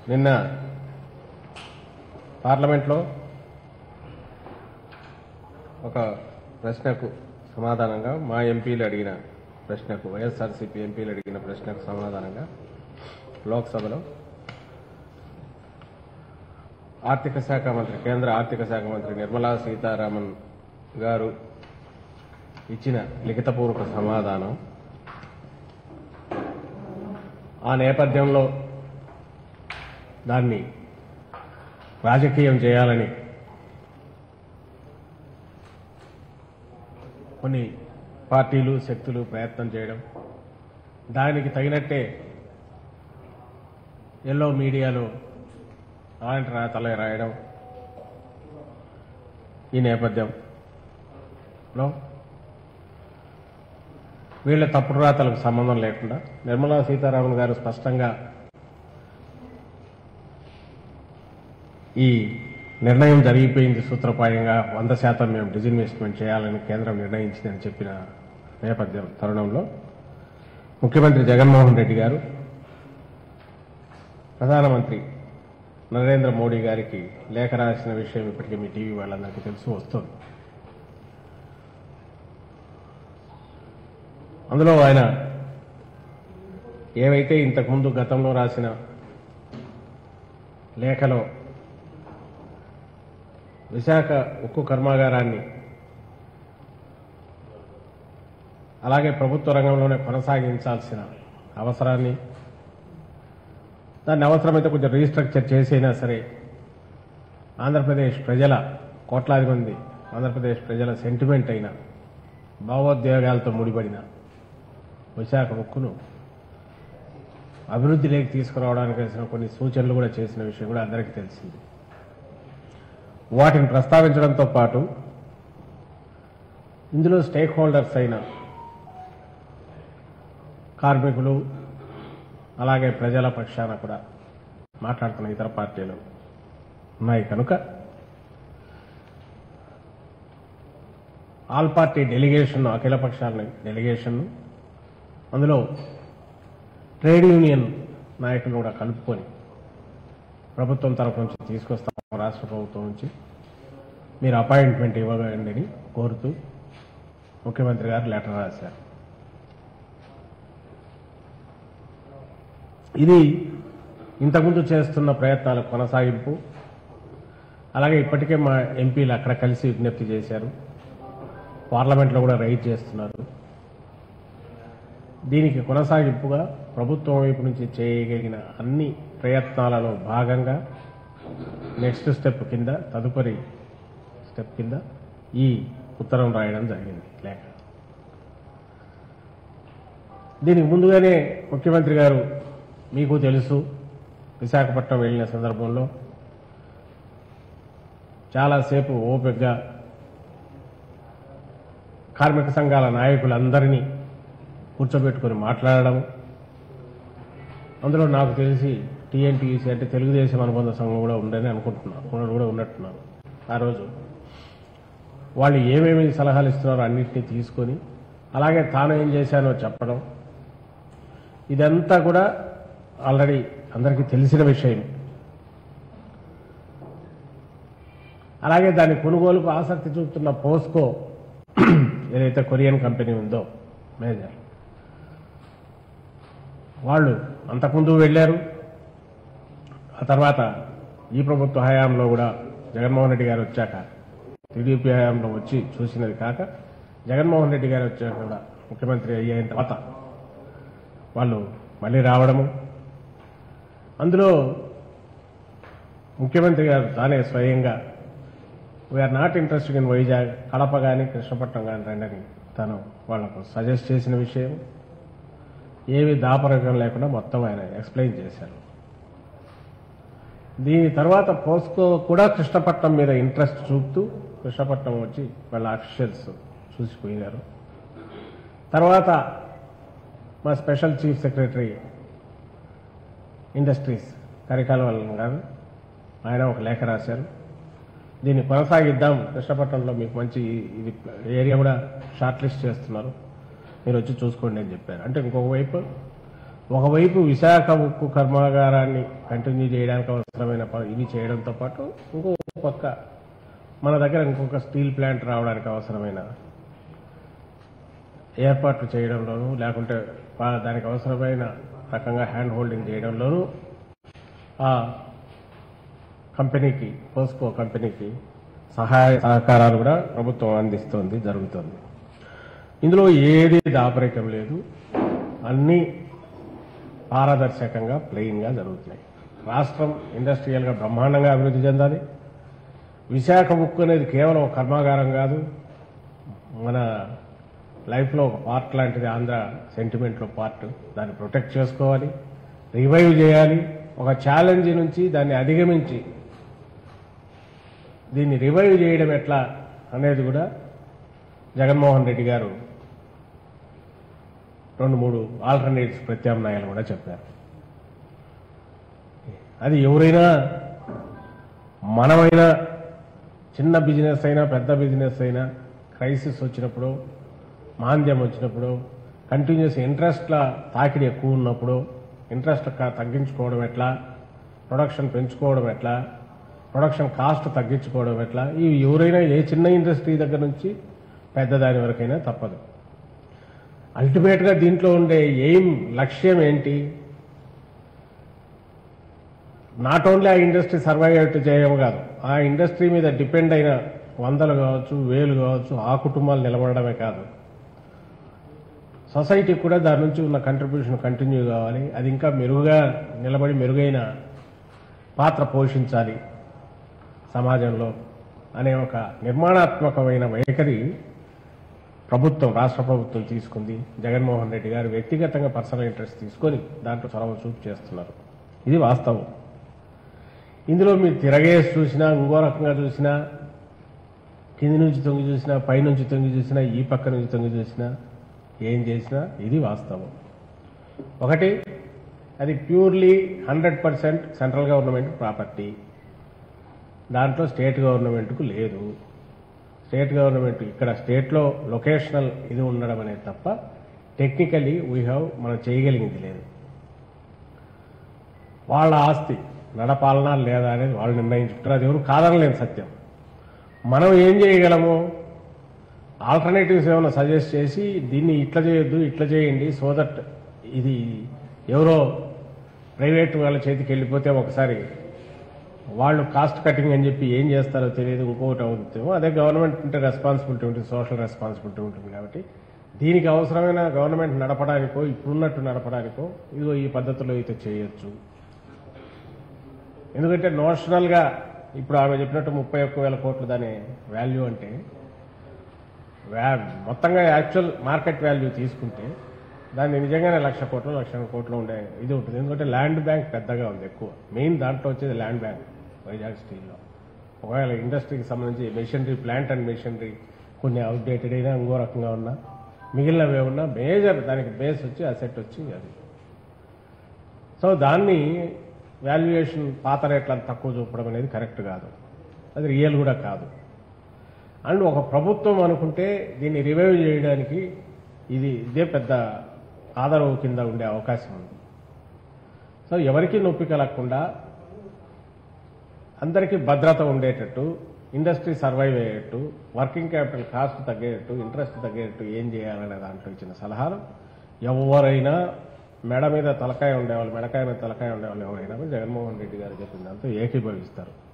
నిన్న పార్లమెంట్లో ఒక ప్రశ్నకు సమాధానంగా మా ఎంపీలు అడిగిన ప్రశ్నకు వైఎస్ఆర్సీపీ ఎంపీలు అడిగిన ప్రశ్నకు సమాధానంగా లోక్సభలో ఆర్థిక శాఖ మంత్రి కేంద్ర ఆర్థిక శాఖ మంత్రి నిర్మలా సీతారామన్ గారు ఇచ్చిన లిఖితపూర్వక సమాధానం ఆ నేపథ్యంలో దాన్ని రాజకీయం చేయాలని కొన్ని పార్టీలు శక్తులు ప్రయత్నం చేయడం దానికి తగినట్టే ఎల్లో మీడియాలో అలాంటి రాతలే రాయడం ఈ నేపథ్యంలో వీళ్ళ తప్పుడు రాతలకు సంబంధం లేకుండా నిర్మలా సీతారామన్ గారు స్పష్టంగా ఈ నిర్ణయం జరిగిపోయింది సూత్రప్రాయంగా వంద శాతం మేము డిజిన్వెస్ట్మెంట్ చేయాలని కేంద్రం నిర్ణయించిందని చెప్పిన నేపథ్యం తరుణంలో ముఖ్యమంత్రి జగన్మోహన్ రెడ్డి గారు ప్రధానమంత్రి నరేంద్ర మోడీ గారికి లేఖ రాసిన విషయం ఇప్పటికే మీ టీవీ వాళ్ళందరికీ తెలుసు వస్తుంది అందులో ఆయన ఏవైతే ఇంతకుముందు గతంలో రాసిన లేఖలో విశాఖ ఉక్కు కర్మాగారాన్ని అలాగే ప్రభుత్వ రంగంలోనే కొనసాగించాల్సిన అవసరాన్ని దాన్ని అవసరమైతే కొంచెం రీస్ట్రక్చర్ చేసైనా సరే ఆంధ్రప్రదేశ్ ప్రజల కోట్లాది మంది ఆంధ్రప్రదేశ్ ప్రజల సెంటిమెంట్ అయిన భావోద్వేగాలతో ముడిపడిన విశాఖ ఉక్కును అభివృద్ధిలోకి తీసుకురావడానికి వేసిన కొన్ని సూచనలు కూడా చేసిన విషయం కూడా అందరికీ తెలిసింది వాటిని ప్రస్తావించడంతో పాటు ఇందులో స్టేక్ హోల్డర్స్ అయిన కార్మికులు అలాగే ప్రజల పక్షాన కూడా మాట్లాడుతున్న ఇతర పార్టీలు ఉన్నాయి కనుక ఆల్ పార్టీ డెలిగేషన్ అఖిల పక్షాల డెలిగేషన్ అందులో ట్రేడ్ యూనియన్ నాయకులను కూడా కలుపుకొని ప్రభుత్వం తరఫు నుంచి తీసుకొస్తాం రాష్ట్ర ప్రభుత్వం నుంచి మీరు అపాయింట్మెంట్ ఇవ్వకండి అని కోరుతూ ముఖ్యమంత్రి గారు లెటర్ రాశారు ఇది ఇంతకుముందు చేస్తున్న ప్రయత్నాల కొనసాగింపు అలాగే ఇప్పటికే మా ఎంపీలు అక్కడ కలిసి విజ్ఞప్తి చేశారు పార్లమెంట్లో కూడా రైట్ చేస్తున్నారు దీనికి కొనసాగింపుగా ప్రభుత్వం వైపు నుంచి చేయగలిగిన అన్ని ప్రయత్నాలలో భాగంగా నెక్స్ట్ స్టెప్ కింద తదుపరి స్టెప్ కింద ఈ ఉత్తరం రాయడం జరిగింది లేఖ దీనికి ముందుగానే ముఖ్యమంత్రి గారు మీకు తెలుసు విశాఖపట్నం వెళ్ళిన సందర్భంలో చాలాసేపు ఓపికగా కార్మిక సంఘాల నాయకులందరినీ కూర్చోబెట్టుకొని మాట్లాడడం అందులో నాకు తెలిసి టీఎన్టీయూసీ అంటే తెలుగుదేశం అనుబంధ సంఘం కూడా ఉందని అనుకుంటున్నాను కూడా- కూడా ఉన్నట్టున్నారు ఆ రోజు వాళ్ళు ఏమేమి సలహాలు ఇస్తున్నారో అన్నింటినీ తీసుకొని అలాగే తాను ఏం చేశానో చెప్పడం ఇదంతా కూడా ఆల్రెడీ అందరికీ తెలిసిన విషయం అలాగే దాని కొనుగోలుకు ఆసక్తి చూపుతున్న పోస్కో ఏదైతే కొరియన్ కంపెనీ ఉందో మేజర్ వాళ్ళు అంతకుముందు వెళ్ళారు ఆ తర్వాత ఈ ప్రభుత్వ హయాంలో కూడా జగన్మోహన్ రెడ్డి గారు వచ్చాక టీడీపీ హయాంలో వచ్చి చూసినది కాక జగన్మోహన్ రెడ్డి గారు వచ్చాక కూడా ముఖ్యమంత్రి అయిన తర్వాత వాళ్ళు మళ్ళీ రావడము అందులో ముఖ్యమంత్రి గారు తానే స్వయంగా we're not interested in Vizag Kadapa కానీ కృష్ణపట్నం కానీ రండని తను వాళ్లకు సజెస్ట్ చేసిన విషయం ఏమి దాపరకం లేకుండా మొత్తం ఆయన ఎక్స్ప్లెయిన్ చేశారు దీని తర్వాత పోస్కో కూడా కృష్ణపట్నం మీద ఇంట్రెస్ట్ చూపుతూ కృష్ణపట్నం వచ్చి వాళ్ళ అఫీషియల్స్ చూసిపోయినారు తర్వాత మా special chief secretary industries Karikal Valaven గారు ఆయన ఒక లేఖ రాశారు దీన్ని కొనసాగిద్దాం కృష్ణపట్నంలో మీకు మంచి ఇది ఏరియా కూడా షార్ట్ లిస్ట్ చేస్తున్నారు మీరు వచ్చి చూసుకోండి అని చెప్పారు అంటే ఇంకొక వైపు ఒకవైపు విశాఖ ఉక్కు కర్మాగారాన్ని కంటిన్యూ చేయడానికి అవసరమైన ప- ఇవి చేయడంతో పాటు ఇంకో పక్క మన దగ్గర ఇంకొక స్టీల్ ప్లాంట్ రావడానికి అవసరమైన ఏర్పాట్లు చేయడంలోనూ లేకుంటే వా- దానికి అవసరమైన రకంగా హ్యాండ్ హోల్డింగ్ చేయడంలోనూ ఆ కంపెనీకి పోస్కో కంపెనీకి సహాయ సహకారాలు కూడా ప్రభుత్వం అందిస్తోంది జరుగుతుంది ఇందులో ఏది దాపరికం లేదు అన్నీ పారదర్శకంగా ప్లెయిన్గా జరుగుతున్నాయి రాష్ట్రం ఇండస్ట్రియల్గా బ్రహ్మాండంగా అభివృద్ధి చెందాలి విశాఖ ఉక్కు అనేది కేవలం ఒక కర్మాగారం కాదు మన లైఫ్లో ఒక పార్ట్ లాంటిది ఆంధ్ర సెంటిమెంట్లో పార్ట్ దాన్ని ప్రొటెక్ట్ చేసుకోవాలి రివైవ్ చేయాలి ఒక ఛాలెంజ్ నుంచి దాన్ని అధిగమించి దీన్ని రివైవ్ చేయడం ఎట్లా అనేది కూడా జగన్మోహన్ రెడ్డి గారు రెండు మూడు ఆల్టర్నేటివ్స్ ప్రత్యామ్నాయాలు కూడా చెప్పారు అది ఎవరైనా మనమైనా చిన్న బిజినెస్ అయినా పెద్ద బిజినెస్ అయినా క్రైసిస్ వచ్చినప్పుడు మాంద్యం వచ్చినప్పుడు కంటిన్యూస్ ఇంట్రెస్ట్ల తాకిడి ఎక్కువ ఉన్నప్పుడు ఇంట్రెస్ట్ క- తగ్గించుకోవడం ఎట్లా ప్రొడక్షన్ పెంచుకోవడం ఎట్లా ప్రొడక్షన్ కాస్ట్ తగ్గించుకోవడం ఎట్లా ఇవి ఎవరైనా ఏ చిన్న ఇండస్ట్రీ దగ్గర నుంచి పెద్దదాని వరకైనా తప్పదు అల్టిమేట్ గా దీంట్లో ఉండే ఎయిమ్ లక్ష్యం ఏంటి నాట్ ఓన్లీ ఆ ఇండస్ట్రీ సర్వైవ్ అయ్యేట్టు చేయడం కాదు ఆ ఇండస్ట్రీ మీద డిపెండ్ అయిన వందలు కావచ్చు వేలు కావచ్చు ఆ కుటుంబాలు నిలబడమే కాదు సొసైటీకి కూడా దాని నుంచి ఉన్న కంట్రిబ్యూషన్ కంటిన్యూ కావాలి అది ఇంకా మెరుగుగా నిలబడి మెరుగైన పాత్ర పోషించాలి సమాజంలో అనే ఒక నిర్మాణాత్మకమైన వైఖరి ప్రభుత్వం రాష్ట్ర ప్రభుత్వం తీసుకుంది జగన్మోహన్ రెడ్డి గారు వ్యక్తిగతంగా పర్సనల్ ఇంట్రెస్ట్ తీసుకొని దాంట్లో చొరవ చూపు చేస్తున్నారు ఇది వాస్తవం ఇందులో మీరు తిరగేసి చూసినా ఇంకో రకంగా చూసినా కింది నుంచి తొంగి చూసినా పైనుంచి తొంగి చూసినా ఈ పక్క నుంచి తొంగి చూసినా ఏం చేసినా ఇది వాస్తవం ఒకటి అది purely hundred percent central government property దాంట్లో స్టేట్ గవర్నమెంట్కు లేదు స్టేట్ గవర్నమెంట్ ఇక్కడ స్టేట్లో లొకేషనల్ ఇది ఉండడం అనేది తప్ప టెక్నికలీ వీ హ్యావ్ మనం చేయగలిగింది లేదు వాళ్ళ ఆస్తి నడపాలనా లేదా అనేది వాళ్ళు నిర్ణయించుకుంటారు అది ఎవరు కాదనలేని సత్యం మనం ఏం చేయగలము ఆల్టర్నేటివ్స్ ఏమైనా సజెస్ట్ చేసి దీన్ని ఇట్లా చేయొద్దు ఇట్లా చేయండి సో దట్ ఇది ఎవరో ప్రైవేట్ వాళ్ళ చేతికి వెళ్ళిపోతే ఒకసారి వాళ్ళు కాస్ట్ కటింగ్ అని చెప్పి ఏం చేస్తారో తెలియదు ఇంకొకటి అవుతుందేమో అదే గవర్నమెంట్ ఉంటే రెస్పాన్సిబిలిటీ ఉంటుంది సోషల్ రెస్పాన్సిబిలిటీ ఉంటుంది కాబట్టి దీనికి అవసరమైన గవర్నమెంట్ నడపడానికో ఇప్పుడున్నట్టు నడపడానికో ఇదిగో ఈ పద్ధతిలో అయితే చేయొచ్చు ఎందుకంటే నోషనల్గా ఇప్పుడు ఆమె చెప్పినట్టు ముప్పై ఒక్క వేల కోట్లు దాని వాల్యూ అంటే వ్యా- మొత్తంగా యాక్చువల్ మార్కెట్ వాల్యూ తీసుకుంటే దాన్ని నిజంగానే లక్ష కోట్లు లక్ష కోట్లు ఉండే ఇది ఉంటుంది ఎందుకంటే ల్యాండ్ బ్యాంక్ పెద్దగా ఉంది ఎక్కువ మెయిన్ దాంట్లో వచ్చేది ల్యాండ్ బ్యాంక్ వైజాగ్ స్టీల్లో ఒకవేళ ఇండస్ట్రీకి సంబంధించి మెషినరీ ప్లాంట్ అండ్ మెషినరీ కొన్ని అవుట్డేటెడ్ అయినా ఇంకో రకంగా ఉన్నా మిగిలినవి ఏమన్నా మేజర్ దానికి బేస్ వచ్చి అసెట్ వచ్చి అది సో దాన్ని వాల్యుయేషన్ పాత రేట్లను తక్కువ చూపడం అనేది కరెక్ట్ కాదు అది రియల్ కూడా కాదు అండ్ ఒక ప్రభుత్వం అనుకుంటే దీన్ని రివైవ్ చేయడానికి ఇది ఇదే పెద్ద ఆదరవు కింద ఉండే అవకాశం ఉంది సో ఎవరికి నొప్పి కలగకుండా అందరికీ భద్రత ఉండేటట్టు ఇండస్ట్రీ సర్వైవ్ అయ్యేట్టు వర్కింగ్ క్యాపిటల్ కాస్ట్ తగ్గేటట్టు ఇంట్రెస్ట్ తగ్గేటట్టు ఏం చేయాలనే దాంట్లో ఇచ్చిన సలహాలు ఎవరైనా మెడ మీద తలకాయ ఉండేవాళ్ళు మెడకాయ మీద తలకాయ ఉండేవాళ్ళు ఎవరైనా జగన్మోహన్ రెడ్డి గారు చెప్పిన దాంతో ఏకీభవిస్తారు